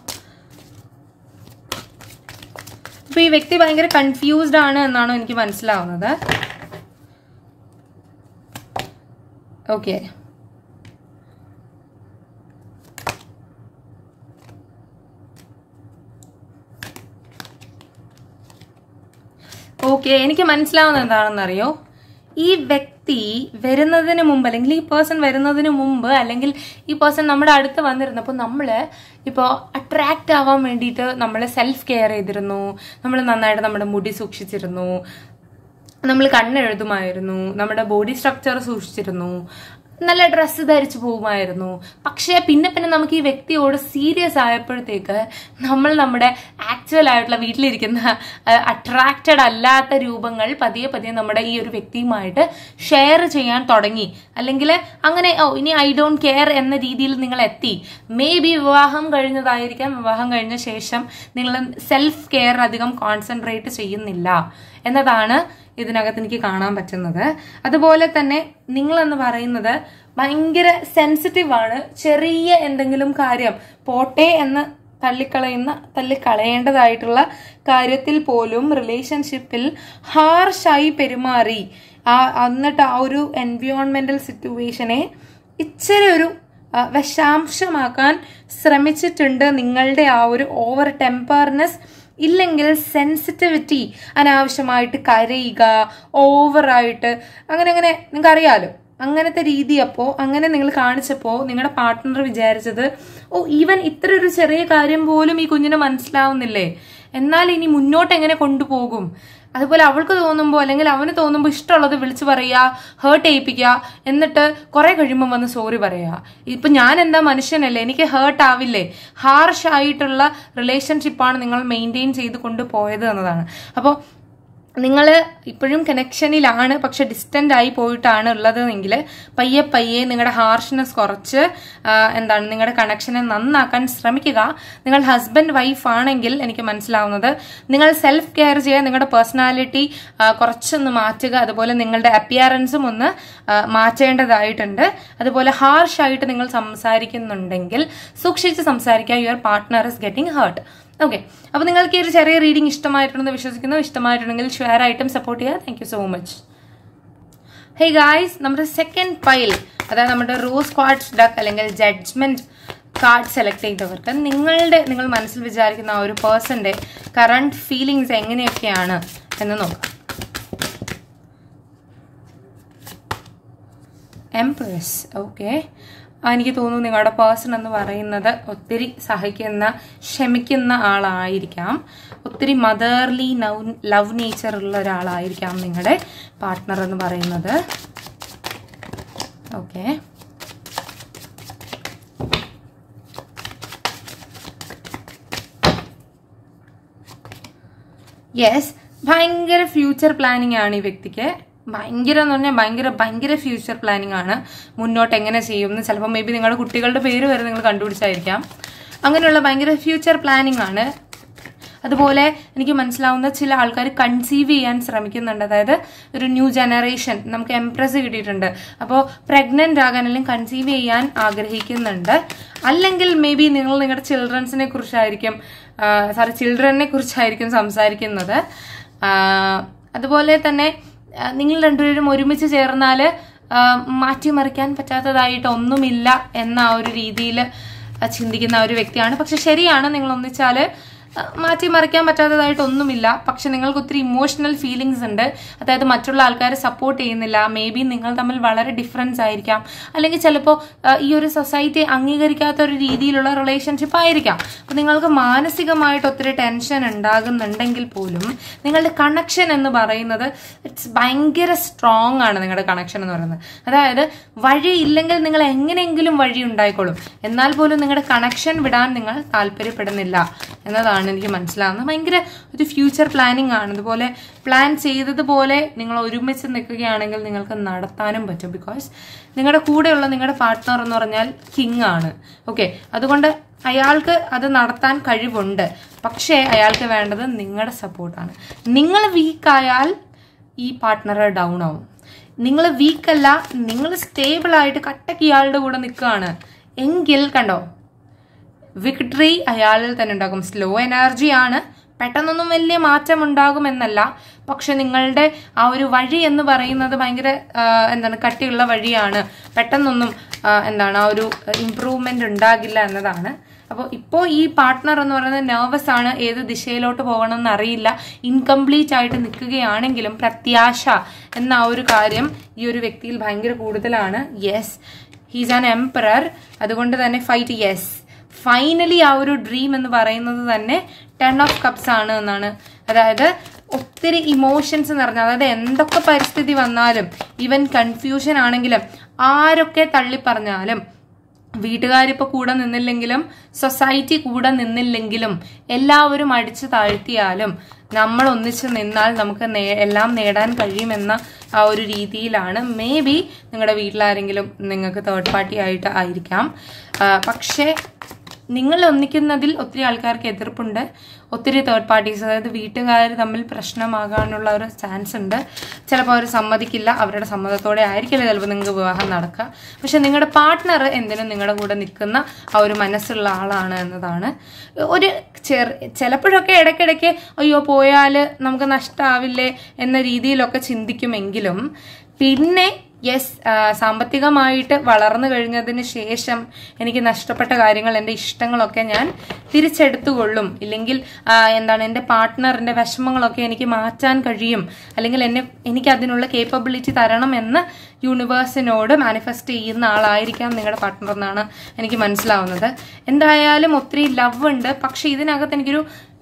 അപ്പൊ ഈ വ്യക്തി ഭയങ്കര കൺഫ്യൂസ്ഡ് ആണ് എന്നാണ് എനിക്ക് മനസ്സിലാവുന്നത് ഓക്കെ ഓക്കെ എനിക്ക് മനസ്സിലാവുന്നത് എന്താണെന്നറിയോ ഈ വ്യക്തി വരുന്നതിന് മുമ്പ് അല്ലെങ്കിൽ ഈ പേഴ്സൺ വരുന്നതിന് മുമ്പ് അല്ലെങ്കിൽ ഈ പേഴ്സൺ നമ്മുടെ അടുത്ത് വന്നിരുന്നപ്പോൾ നമ്മൾ ഇപ്പോൾ അട്രാക്റ്റ് ആവാൻ വേണ്ടിയിട്ട് നമ്മൾ സെൽഫ് കെയർ ചെയ്തിരുന്നു നമ്മൾ നന്നായിട്ട് നമ്മുടെ മുടി സൂക്ഷിച്ചിരുന്നു നമ്മൾ കണ്ണെഴുതുമായിരുന്നു നമ്മുടെ ബോഡി സ്ട്രക്ചർ സൂക്ഷിച്ചിരുന്നു നല്ല ഡ്രസ്സ് ധരിച്ചു പോകുമായിരുന്നു പക്ഷേ പിന്നെ പിന്നെ നമുക്ക് ഈ വ്യക്തിയോട് സീരിയസ് ആയപ്പോഴത്തേക്ക് നമ്മൾ നമ്മുടെ ആക്ച്വൽ ആയിട്ടുള്ള വീട്ടിലിരിക്കുന്ന അട്രാക്റ്റഡ് അല്ലാത്ത രൂപങ്ങൾ പതിയെ പതിയെ നമ്മുടെ ഈ ഒരു വ്യക്തിയുമായിട്ട് ഷെയർ ചെയ്യാൻ തുടങ്ങി അല്ലെങ്കിൽ അങ്ങനെ ഓ ഇനി ഐ ഡോണ്ട് കെയർ എന്ന രീതിയിൽ നിങ്ങൾ എത്തി മേ ബി വിവാഹം കഴിഞ്ഞതായിരിക്കാം വിവാഹം കഴിഞ്ഞ ശേഷം നിങ്ങൾ സെൽഫ് കെയർ അധികം കോൺസെൻട്രേറ്റ് ചെയ്യുന്നില്ല എന്നതാണ് ഇതിനകത്ത് എനിക്ക് കാണാൻ പറ്റുന്നത് അതുപോലെ തന്നെ നിങ്ങളെന്ന് പറയുന്നത് ഭയങ്കര സെൻസിറ്റീവ് ആണ് ചെറിയ എന്തെങ്കിലും കാര്യം പോട്ടെ എന്ന് തള്ളിക്കളയുന്ന തള്ളിക്കളയേണ്ടതായിട്ടുള്ള കാര്യത്തിൽ പോലും റിലേഷൻഷിപ്പിൽ ഹാർഷായി പെരുമാറി ആ എന്നിട്ട് ആ ഒരു എൻവിയോൺമെന്റൽ സിറ്റുവേഷനെ ഇച്ചിരി ഒരു ആ, വിഷാംശമാക്കാൻ ശ്രമിച്ചിട്ടുണ്ട് നിങ്ങളുടെ ആ ഒരു ഓവർ ടെമ്പർനെസ് ഇല്ലെങ്കിൽ സെൻസിറ്റിവിറ്റി അനാവശ്യമായിട്ട് കരയുക ഓവറായിട്ട് അങ്ങനെ അങ്ങനെ നിങ്ങൾക്ക് അറിയാലോ അങ്ങനത്തെ രീതി അപ്പോൾ അങ്ങനെ നിങ്ങൾ കാണിച്ചപ്പോൾ നിങ്ങളുടെ പാർട്ട്ണർ വിചാരിച്ചത് ഓ ഈവൻ ഇത്ര ഒരു ചെറിയ കാര്യം പോലും ഈ കുഞ്ഞിന് മനസ്സിലാവുന്നില്ലേ എന്നാൽ ഇനി മുന്നോട്ട് എങ്ങനെ കൊണ്ടുപോകും അതുപോലെ അവൾക്ക് തോന്നുമ്പോൾ അല്ലെങ്കിൽ അവന് തോന്നുമ്പോൾ ഇഷ്ടമുള്ളത് വിളിച്ചു പറയുക ഹേർട്ട് ചെയ്യിപ്പിക്കുക എന്നിട്ട് കുറെ കഴിയുമ്പോൾ വന്ന് സോറി പറയുക ഇപ്പൊ ഞാൻ എന്താ മനുഷ്യനല്ലേ എനിക്ക് ഹേർട്ട് ആവില്ലേ ഹാർഷ് ആയിട്ടുള്ള റിലേഷൻഷിപ്പാണ് നിങ്ങൾ മെയിൻറ്റെയിൻ ചെയ്ത് കൊണ്ടുപോയത് എന്നതാണ് അപ്പോൾ നിങ്ങൾ ഇപ്പോഴും കണക്ഷനിലാണ് പക്ഷെ ഡിസ്റ്റൻ്റ് ആയി പോയിട്ടാണ് ഉള്ളതെങ്കിൽ പയ്യെ പയ്യെ നിങ്ങളുടെ ഹാർഷ്നെസ് കുറച്ച് ആ, എന്താണ് നിങ്ങളുടെ കണക്ഷനെ നന്നാക്കാൻ ശ്രമിക്കുക നിങ്ങൾ ഹസ്ബൻഡ് വൈഫ് ആണെങ്കിൽ എനിക്ക് മനസ്സിലാവുന്നത് നിങ്ങൾ സെൽഫ് കെയർ ചെയ്യുക നിങ്ങളുടെ പേഴ്സണാലിറ്റി കുറച്ചൊന്ന് മാറ്റുക അതുപോലെ നിങ്ങളുടെ അപ്പിയറൻസും ഒന്ന് ആ, മാറ്റേണ്ടതായിട്ടുണ്ട് അതുപോലെ ഹാർഷ് ആയിട്ട് നിങ്ങൾ സംസാരിക്കുന്നുണ്ടെങ്കിൽ സൂക്ഷിച്ച് സംസാരിക്കുക your partner is getting hurt okay അപ്പോൾ നിങ്ങൾക്ക് ഈ ഒരു ചെറിയ റീഡിംഗ് ഇഷ്ടമായിട്ടുണ്ടെന്ന് വിശ്വസിക്കുന്നു ഇഷ്ടമായിട്ടുണ്ടെങ്കിൽ ഷെയർ ആയിട്ടും സപ്പോർട്ട് ചെയ്യുക thank you so much hey guys നമ്മുടെ സെക്കൻഡ് പൈൽ അതായത് നമ്മുടെ റോസ് ക്വാഡ്സ് ഡക്ക് അല്ലെങ്കിൽ ജഡ്ജ്മെന്റ് കാർഡ് സെലക്ട് ചെയ്തവർക്ക് നിങ്ങളുടെ നിങ്ങൾ മനസ്സിൽ വിചാരിക്കുന്ന ആ ഒരു പേഴ്സന്റെ കറണ്ട് ഫീലിങ്സ് എങ്ങനെയൊക്കെയാണ് എന്ന് നോക്കാം എംപ്രസ് ഓക്കെ എനിക്ക് തോന്നുന്നു നിങ്ങളുടെ പേഴ്സൺ എന്ന് പറയുന്നത് ഒത്തിരി സഹിക്കുന്ന ക്ഷമിക്കുന്ന ആളായിരിക്കാം ഒത്തിരി മദർലി ലവ് ലവ് നേച്ചർ ഉള്ള ഒരാളായിരിക്കാം നിങ്ങളുടെ പാർട്ട്ണർ എന്ന് പറയുന്നത് ഓക്കെ യെസ് ഭയങ്കര ഫ്യൂച്ചർ പ്ലാനിങ് ആണ് ഈ വ്യക്തിക്ക് ഭയങ്കര എന്ന് പറഞ്ഞാൽ ഭയങ്കര ഭയങ്കര ഫ്യൂച്ചർ പ്ലാനിങ് ആണ് മുന്നോട്ട് എങ്ങനെ ചെയ്യും എന്ന് ചിലപ്പോൾ മേ ബി നിങ്ങളുടെ കുട്ടികളുടെ പേര് വരെ നിങ്ങൾ കണ്ടുപിടിച്ചായിരിക്കാം അങ്ങനെയുള്ള ഭയങ്കര ഫ്യൂച്ചർ പ്ലാനിങ് ആണ് അതുപോലെ എനിക്ക് മനസ്സിലാവുന്ന ചില ആൾക്കാർ കൺസീവ് ചെയ്യാൻ ശ്രമിക്കുന്നുണ്ട് അതായത് ഒരു ന്യൂ ജനറേഷൻ നമുക്ക് എംപ്രസ് കിട്ടിയിട്ടുണ്ട് അപ്പോൾ പ്രഗ്നന്റ് ആകാൻ അല്ലെങ്കിൽ കൺസീവ് ചെയ്യാൻ ആഗ്രഹിക്കുന്നുണ്ട് അല്ലെങ്കിൽ മേ ബി നിങ്ങൾ നിങ്ങളുടെ ചിൽഡ്രൻസിനെ കുറിച്ചായിരിക്കും സോറി ചിൽഡ്രനെ കുറിച്ചായിരിക്കും സംസാരിക്കുന്നത് ആ, അതുപോലെ തന്നെ ആ, നിങ്ങൾ രണ്ടുപേരും ഒരുമിച്ച് ചേർന്നാൽ മാറ്റിമറിക്കാൻ പറ്റാത്തതായിട്ട് ഒന്നുമില്ല എന്ന ആ ഒരു രീതിയിൽ ചിന്തിക്കുന്ന ഒരു വ്യക്തിയാണ് പക്ഷെ ശരിയാണ് നിങ്ങൾ ഒന്നിച്ചാൽ മാറ്റിമറിക്കാൻ പറ്റാത്തതായിട്ടൊന്നുമില്ല പക്ഷെ നിങ്ങൾക്ക് ഒത്തിരി ഇമോഷണൽ ഫീലിങ്സ് ഉണ്ട് അതായത് മറ്റുള്ള ആൾക്കാരെ സപ്പോർട്ട് ചെയ്യുന്നില്ല മേ ബി നിങ്ങൾ തമ്മിൽ വളരെ ഡിഫറൻസ് ആയിരിക്കാം അല്ലെങ്കിൽ ചിലപ്പോൾ ഈ ഒരു സൊസൈറ്റി അംഗീകരിക്കാത്ത ഒരു രീതിയിലുള്ള റിലേഷൻഷിപ്പ് ആയിരിക്കാം അപ്പൊ നിങ്ങൾക്ക് മാനസികമായിട്ട് ഒത്തിരി ടെൻഷൻ ഉണ്ടാകുന്നുണ്ടെങ്കിൽ പോലും നിങ്ങളുടെ കണക്ഷൻ എന്ന് പറയുന്നത് ഇറ്റ്സ് ഭയങ്കര സ്ട്രോങ് ആണ് നിങ്ങളുടെ കണക്ഷൻ എന്ന് പറയുന്നത് അതായത് വഴി ഇല്ലെങ്കിൽ നിങ്ങൾ എങ്ങനെയെങ്കിലും വഴി ഉണ്ടായിക്കോളും എന്നാൽ പോലും നിങ്ങളുടെ കണക്ഷൻ വിടാൻ നിങ്ങൾ താല്പര്യപ്പെടുന്നില്ല എന്നതാണ് എനിക്ക് മനസ്സിലാവുന്നത് ഭയങ്കര ഒരു ഫ്യൂച്ചർ പ്ലാനിങ് ആണ് അതുപോലെ പ്ലാൻ ചെയ്തതുപോലെ നിങ്ങൾ ഒരുമിച്ച് നിൽക്കുകയാണെങ്കിൽ നിങ്ങൾക്ക് നടത്താനും പറ്റും ബിക്കോസ് നിങ്ങളുടെ കൂടെയുള്ള നിങ്ങളുടെ പാർട്ട്ണർ എന്ന് പറഞ്ഞാൽ കിങ് ആണ് ഓക്കെ അതുകൊണ്ട് അയാൾക്ക് അത് നടത്താൻ കഴിവുണ്ട് പക്ഷേ അയാൾക്ക് വേണ്ടത് നിങ്ങളുടെ സപ്പോർട്ടാണ് നിങ്ങൾ വീക്കായാൽ ഈ പാർട്ട്ണർ ഡൗൺ ആവും നിങ്ങൾ വീക്കല്ല നിങ്ങൾ സ്റ്റേബിൾ ആയിട്ട് കട്ടക്ക് ഇയാളുടെ കൂടെ നിൽക്കുകയാണ് എങ്കിൽ കണ്ടോ വിക്ടറി അയാളിൽ തന്നെ ഉണ്ടാകും സ്ലോ എനർജി ആണ് പെട്ടെന്നൊന്നും വലിയ മാറ്റം ഉണ്ടാകുമെന്നല്ല പക്ഷെ നിങ്ങളുടെ ആ ഒരു വഴി എന്ന് പറയുന്നത് ഭയങ്കര ആ, എന്താണ് കട്ടിയുള്ള വഴിയാണ് പെട്ടെന്നൊന്നും ആ, എന്താണ് ആ ഒരു ഇമ്പ്രൂവ്മെന്റ് ഉണ്ടാകില്ല എന്നതാണ് അപ്പോൾ ഇപ്പോൾ ഈ പാർട്ട്ണർ എന്ന് പറയുന്നത് നെർവസ് ആണ് ഏത് ദിശയിലോട്ട് പോകണം എന്ന് അറിയില്ല ഇൻകംപ്ലീറ്റ് ആയിട്ട് നിൽക്കുകയാണെങ്കിലും പ്രത്യാശ എന്ന ആ ഒരു കാര്യം ഈ ഒരു വ്യക്തിയിൽ ഭയങ്കര കൂടുതലാണ് യെസ് ഹീസ് ആൻ എംപറർ അതുകൊണ്ട് തന്നെ ഫൈറ്റ് യെസ് ഫൈനലി ആ ഒരു ഡ്രീം എന്ന് പറയുന്നത് തന്നെ ടെൻ ഓഫ് കപ്സ് ആണ് എന്നാണ് അതായത് ഒത്തിരി ഇമോഷൻസ് നിറഞ്ഞ അതായത് എന്തൊക്കെ പരിസ്ഥിതി വന്നാലും ഈവൻ കൺഫ്യൂഷൻ ആണെങ്കിലും ആരൊക്കെ തള്ളിപ്പറഞ്ഞാലും വീട്ടുകാരിപ്പോൾ കൂടെ നിന്നില്ലെങ്കിലും സൊസൈറ്റി കൂടെ നിന്നില്ലെങ്കിലും എല്ലാവരും അടിച്ചു താഴ്ത്തിയാലും നമ്മൾ ഒന്നിച്ച് നിന്നാൽ നമുക്ക് നേ- എല്ലാം നേടാൻ കഴിയുമെന്ന ആ ഒരു രീതിയിലാണ് മേ ബി നിങ്ങളുടെ വീട്ടിലാരെങ്കിലും നിങ്ങൾക്ക് തേർഡ് പാർട്ടി ആയിട്ട് ആയിരിക്കാം ആ, പക്ഷേ നിങ്ങൾ ഒന്നിക്കുന്നതിൽ ഒത്തിരി ആൾക്കാർക്ക് എതിർപ്പുണ്ട് ഒത്തിരി തേർഡ് പാർട്ടീസ് അതായത് വീട്ടുകാർ തമ്മിൽ പ്രശ്നമാകാനുള്ള ഒരു ചാൻസ് ഉണ്ട് ചിലപ്പോൾ അവർ സമ്മതിക്കില്ല അവരുടെ സമ്മതത്തോടെ ആയിരിക്കില്ല ചിലപ്പോൾ നിങ്ങൾക്ക് വിവാഹം നടക്കുക പക്ഷെ നിങ്ങളുടെ പാർട്ട്ണർ എന്തിനും നിങ്ങളുടെ കൂടെ നിൽക്കുന്ന ആ ഒരു മനസ്സുള്ള ആളാണ് എന്നതാണ് ഒരു ചെറു ചിലപ്പോഴൊക്കെ ഇടയ്ക്കിടയ്ക്ക് അയ്യോ പോയാൽ നമുക്ക് നഷ്ടമാവില്ലേ എന്ന രീതിയിലൊക്കെ ചിന്തിക്കുമെങ്കിലും പിന്നെ യെസ് സാമ്പത്തികമായിട്ട് വളർന്നു കഴിഞ്ഞതിന് ശേഷം എനിക്ക് നഷ്ടപ്പെട്ട കാര്യങ്ങൾ എൻ്റെ ഇഷ്ടങ്ങളൊക്കെ ഞാൻ തിരിച്ചെടുത്തുകൊള്ളും ഇല്ലെങ്കിൽ ആ, എന്താണ് എൻ്റെ പാർട്ട്ണറിൻ്റെ വിഷമങ്ങളൊക്കെ എനിക്ക് മാറ്റാൻ കഴിയും അല്ലെങ്കിൽ എന്നെ എനിക്ക് അതിനുള്ള കേപ്പബിലിറ്റി തരണം എന്ന് യൂണിവേഴ്സിനോട് മാനിഫെസ്റ്റ് ചെയ്യുന്ന ആളായിരിക്കാം നിങ്ങളുടെ പാർട്ട്ണർ എന്നാണ് എനിക്ക് മനസ്സിലാവുന്നത് എന്തായാലും ഒത്തിരി ലവ് ഉണ്ട് പക്ഷെ ഇതിനകത്ത് എനിക്കൊരു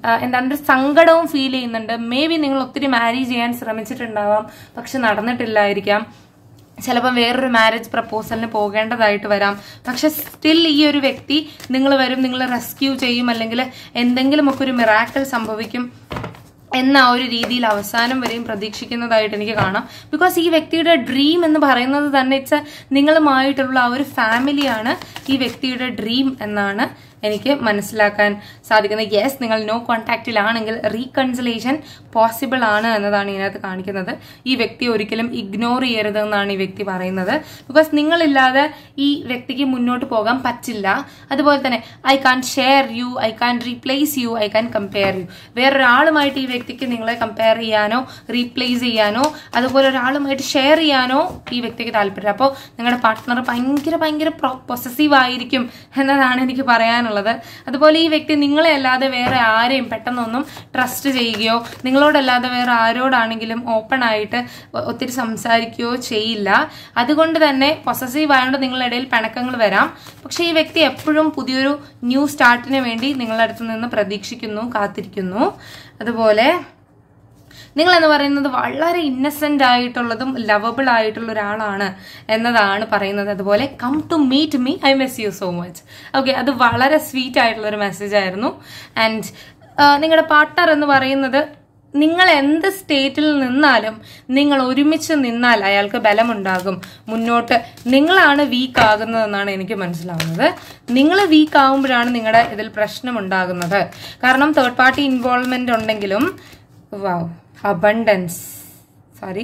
ആ, എന്താണ് ഒരു സങ്കടവും ഫീൽ ചെയ്യുന്നുണ്ട് മേ ബി നിങ്ങൾ ഒത്തിരി മാരേജ് ചെയ്യാൻ ശ്രമിച്ചിട്ടുണ്ടാവാം പക്ഷെ നടന്നിട്ടില്ലായിരിക്കാം ചിലപ്പം വേറൊരു മാരേജ് പ്രപ്പോസലിന് പോകേണ്ടതായിട്ട് വരാം പക്ഷെ സ്റ്റിൽ ഈ ഒരു വ്യക്തി നിങ്ങൾ വരും നിങ്ങൾ റെസ്ക്യൂ ചെയ്യും അല്ലെങ്കിൽ എന്തെങ്കിലുമൊക്കെ ഒരു മിറാക്കിൾ സംഭവിക്കും എന്ന ആ ഒരു രീതിയിൽ അവസാനം വരെയും പ്രതീക്ഷിക്കുന്നതായിട്ട് എനിക്ക് കാണാം ബിക്കോസ് ഈ വ്യക്തിയുടെ ഡ്രീം എന്ന് പറയുന്നത് തന്നെ ഇറ്റ്സ് നിങ്ങളുമായിട്ടുള്ള ആ ഒരു ഫാമിലിയാണ് ഈ വ്യക്തിയുടെ ഡ്രീം എന്നാണ് എനിക്ക് മനസ്സിലാക്കാൻ സാധിക്കുന്നത് യെസ് നിങ്ങൾ നോ കോൺടാക്റ്റിലാണെങ്കിൽ റീകൺസിലേഷൻ പോസിബിൾ ആണ് എന്നതാണ് ഇതിനകത്ത് കാണിക്കുന്നത് ഈ വ്യക്തി ഒരിക്കലും ഇഗ്നോർ ചെയ്യരുത് എന്നാണ് ഈ വ്യക്തി പറയുന്നത് ബിക്കോസ് നിങ്ങളില്ലാതെ ഈ വ്യക്തിക്ക് മുന്നോട്ട് പോകാൻ പറ്റില്ല അതുപോലെ തന്നെ I can share you I can replace you I can compare you വേറൊരാളുമായിട്ട് ഈ വ്യക്തിക്ക് നിങ്ങളെ കമ്പയർ ചെയ്യാനോ റീപ്ലേസ് ചെയ്യാനോ അതുപോലെ ഒരാളുമായിട്ട് ഷെയർ ചെയ്യാനോ ഈ വ്യക്തിക്ക് താല്പര്യം അപ്പോൾ നിങ്ങളുടെ പാർട്ട്ണർ ഭയങ്കര ഭയങ്കര പൊസസീവ് ആയിരിക്കും എന്നതാണ് എനിക്ക് പറയാനുള്ളത് അതുപോലെ ഈ വ്യക്തി നിങ്ങളെ അല്ലാതെ വേറെ ആരെയും പെട്ടെന്നൊന്നും ട്രസ്റ്റ് ചെയ്യുകയോ നിങ്ങളോടല്ലാതെ വേറെ ആരോടാണെങ്കിലും ഓപ്പൺ ആയിട്ട് ഒ- ഒത്തിരി സംസാരിക്കുകയോ ചെയ്യില്ല അതുകൊണ്ട് തന്നെ പൊസസീവ് ആയതുകൊണ്ട് നിങ്ങളുടെ ഇടയിൽ പിണക്കങ്ങൾ വരാം പക്ഷെ ഈ വ്യക്തി എപ്പോഴും പുതിയൊരു ന്യൂ സ്റ്റാർട്ടിന് വേണ്ടി നിങ്ങളുടെ അടുത്ത് നിന്ന് പ്രതീക്ഷിക്കുന്നു കാത്തിരിക്കുന്നു അതുപോലെ നിങ്ങൾ എന്ന് പറയുന്നത് വളരെ ഇന്നസെന്റ് ആയിട്ടുള്ളതും ലവബിൾ ആയിട്ടുള്ള ഒരാളാണ് എന്നതാണ് പറയുന്നത് അതുപോലെ come to meet me I miss you so much okay അത് വളരെ സ്വീറ്റ് ആയിട്ടുള്ള ഒരു മെസ്സേജ് ആയിരുന്നു ആൻഡ് നിങ്ങളുടെ പാർട്ട്ണർ എന്ന് പറയുന്നത് നിങ്ങൾ എന്ത് സ്റ്റേറ്റിൽ നിന്നാലും നിങ്ങൾ ഒരുമിച്ച് നിന്നാൽ അയാൾക്ക് ബലമുണ്ടാകും മുന്നോട്ട് നിങ്ങളാണ് വീക്ക് ആകുന്നതെന്നാണ് എനിക്ക് മനസ്സിലാവുന്നത് നിങ്ങൾ വീക്ക് ആകുമ്പോഴാണ് നിങ്ങളുടെ ഇതിൽ പ്രശ്നമുണ്ടാകുന്നത് കാരണം തേർഡ് പാർട്ടി ഇൻവോൾവ്മെന്റ് ഉണ്ടെങ്കിലും wow abundance sorry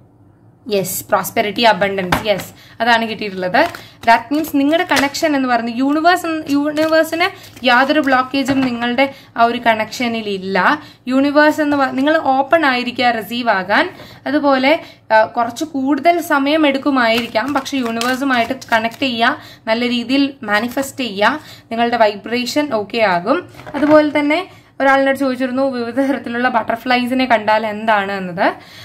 yes prosperity abundance yes അതാണ് കിട്ടിയിട്ടുള്ളത് ദാറ്റ് മീൻസ് നിങ്ങളുടെ കണക്ഷൻ എന്ന് പറയുന്നത് യൂണിവേഴ്സ് യൂണിവേഴ്സിന് യാതൊരു ബ്ലോക്കേജും നിങ്ങളുടെ ആ ഒരു കണക്ഷനിൽ ഇല്ല യൂണിവേഴ്സ് എന്ന് പറ- നിങ്ങൾ ഓപ്പൺ ആയിരിക്കുക റിസീവ് ആകാൻ അതുപോലെ ആ, കുറച്ച് കൂടുതൽ സമയം എടുക്കുമായിരിക്കാം പക്ഷെ യൂണിവേഴ്സുമായിട്ട് കണക്ട് ചെയ്യുക നല്ല രീതിയിൽ മാനിഫെസ്റ്റ് ചെയ്യുക നിങ്ങളുടെ വൈബ്രേഷൻ ഓക്കെ ആകും അതുപോലെ തന്നെ ഒരാളിനോട് ചോദിച്ചിരുന്നു വിവിധ തരത്തിലുള്ള ബട്ടർഫ്ലൈസിനെ കണ്ടാൽ എന്താണ് എന്നത്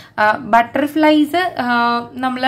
ബട്ടർഫ്ലൈസ് നമ്മൾ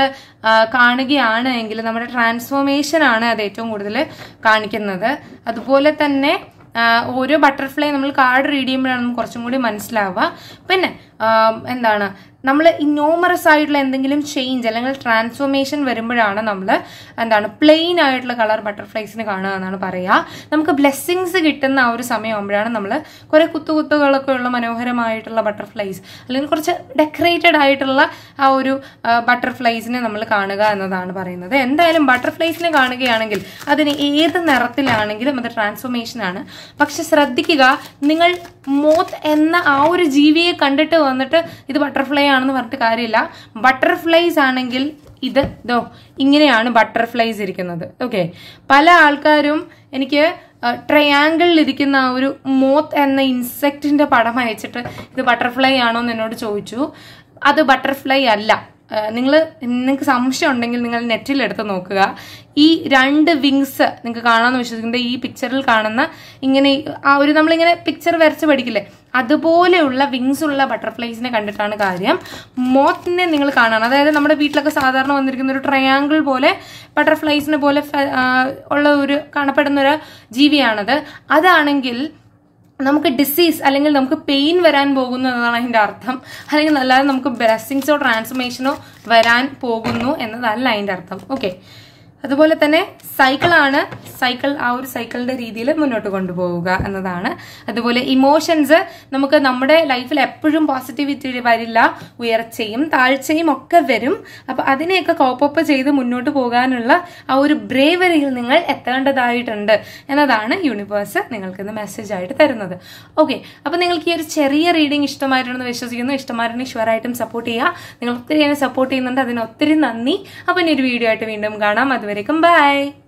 കാണുകയാണ് എങ്കിൽ നമ്മുടെ ട്രാൻസ്ഫോർമേഷൻ ആണ് അത് ഏറ്റവും കൂടുതൽ കാണിക്കുന്നത് അതുപോലെ തന്നെ ആ, ഓരോ ബട്ടർഫ്ലൈ നമ്മൾ കാർഡ് റീഡ് ചെയ്യുമ്പോഴാണ് നമുക്ക് കുറച്ചും കൂടി മനസ്സിലാവുക പിന്നെ ആ, എന്താണ് നമ്മൾ ഇന്നോമറസ് ആയിട്ടുള്ള എന്തെങ്കിലും ചേഞ്ച് അല്ലെങ്കിൽ ട്രാൻസ്ഫോർമേഷൻ വരുമ്പോഴാണ് നമ്മൾ എന്താണ് പ്ലെയിൻ ആയിട്ടുള്ള കളർ ബട്ടർഫ്ലൈസിന് കാണുക എന്നാണ് പറയുക നമുക്ക് ബ്ലെസ്സിങ്സ് കിട്ടുന്ന ആ ഒരു സമയമാകുമ്പോഴാണ് നമ്മൾ കുറെ കുത്തുകുത്തുകളൊക്കെ ഉള്ള മനോഹരമായിട്ടുള്ള ബട്ടർഫ്ലൈസ് അല്ലെങ്കിൽ കുറച്ച് ഡെക്കറേറ്റഡ് ആയിട്ടുള്ള ആ ഒരു ബട്ടർഫ്ലൈസിനെ നമ്മൾ കാണുക എന്നതാണ് പറയുന്നത് എന്തായാലും ബട്ടർഫ്ലൈസിനെ കാണുകയാണെങ്കിൽ അതിന് ഏത് നിറത്തിലാണെങ്കിലും അത് ട്രാൻസ്ഫോർമേഷൻ ആണ് പക്ഷെ ശ്രദ്ധിക്കുക നിങ്ങൾ മോത്ത് എന്ന ആ ഒരു ജീവിയെ കണ്ടിട്ട് വന്നിട്ട് ഇത് ബട്ടർഫ്ലൈ ആണെന്ന് പറഞ്ഞിട്ട് കാര്യമില്ല ബട്ടർഫ്ലൈസ് ആണെങ്കിൽ ഇത് ദോ ഇങ്ങനെയാണ് ബട്ടർഫ്ലൈസ് ഇരിക്കുന്നത് ഓക്കെ പല ആൾക്കാരും എനിക്ക് ട്രയാങ്കിളിൽ ഇരിക്കുന്ന ആ ഒരു മോത്ത് എന്ന ഇൻസെക്റ്റിന്റെ പടം അയച്ചിട്ട് ഇത് ബട്ടർഫ്ലൈ ആണോ എന്ന് എന്നോട് ചോദിച്ചു അത് ബട്ടർഫ്ലൈ അല്ല നിങ്ങൾ നിങ്ങൾക്ക് സംശയം ഉണ്ടെങ്കിൽ നിങ്ങൾ നെറ്റിൽ എടുത്ത് നോക്കുക ഈ രണ്ട് വിങ്സ് നിങ്ങൾക്ക് കാണാമെന്ന് വിശ്വസിക്കുന്നത് ഈ പിക്ചറിൽ കാണുന്ന ഇങ്ങനെ ഈ- ആ ഒരു നമ്മളിങ്ങനെ പിക്ചർ വരച്ച് പഠിക്കില്ലേ അതുപോലെയുള്ള വിങ്സ് ഉള്ള ബട്ടർഫ്ലൈസിനെ കണ്ടിട്ടാണ് കാര്യം മോത്തിനെ നിങ്ങൾ കാണാൻ അതായത് നമ്മുടെ വീട്ടിലൊക്കെ സാധാരണ വന്നിരിക്കുന്ന ഒരു ട്രയാങ്കിൾ പോലെ ബട്ടർഫ്ലൈസിനെ പോലെ ഫ- ആ, ഉള്ള ഒരു കാണപ്പെടുന്ന ഒരു ജീവിയാണത് അതാണെങ്കിൽ നമുക്ക് ഡിസീസ് അല്ലെങ്കിൽ നമുക്ക് പെയിൻ വരാൻ പോകുന്നു എന്നതാണ് അതിന്റെ അർത്ഥം അല്ലെങ്കിൽ അല്ലാതെ നമുക്ക് ബ്ലെസ്സിങ്സോ ട്രാൻസ്ഫോർമേഷനോ വരാൻ പോകുന്നു എന്നതല്ല അതിന്റെ അർത്ഥം ഓക്കെ അതുപോലെ തന്നെ സൈക്കിളാണ് സൈക്കിൾ ആ ഒരു സൈക്കിളിന്റെ രീതിയിൽ മുന്നോട്ട് കൊണ്ടുപോവുക എന്നതാണ് അതുപോലെ ഇമോഷൻസ് നമുക്ക് നമ്മുടെ ലൈഫിൽ എപ്പോഴും പോസിറ്റിവിറ്റി വരില്ല ഉയർച്ചയും താഴ്ചയും ഒക്കെ വരും അപ്പൊ അതിനെയൊക്കെ കോപ്പപ്പ് ചെയ്ത് മുന്നോട്ട് പോകാനുള്ള ആ ഒരു ബ്രേവറിയിൽ നിങ്ങൾ എത്തേണ്ടതായിട്ടുണ്ട് എന്നതാണ് യൂണിവേഴ്സ് നിങ്ങൾക്ക് ഇന്ന് മെസ്സേജ് ആയിട്ട് തരുന്നത് ഓക്കെ അപ്പൊ നിങ്ങൾക്ക് ഈ ഒരു ചെറിയ റീഡിംഗ് ഇഷ്ടമായിട്ടുണ്ടെന്ന് വിശ്വസിക്കുന്നു ഇഷ്ടമായിട്ടുണ്ടെങ്കിൽ ഷുവറായിട്ടും സപ്പോർട്ട് ചെയ്യുക നിങ്ങൾ ഒത്തിരി എന്നെ സപ്പോർട്ട് ചെയ്യുന്നുണ്ട് അതിന് ഒത്തിരി നന്ദി അപ്പൊ ഇനി ഒരു വീഡിയോ ആയിട്ട് വീണ്ടും കാണാം അതുവരേക്കും ബൈ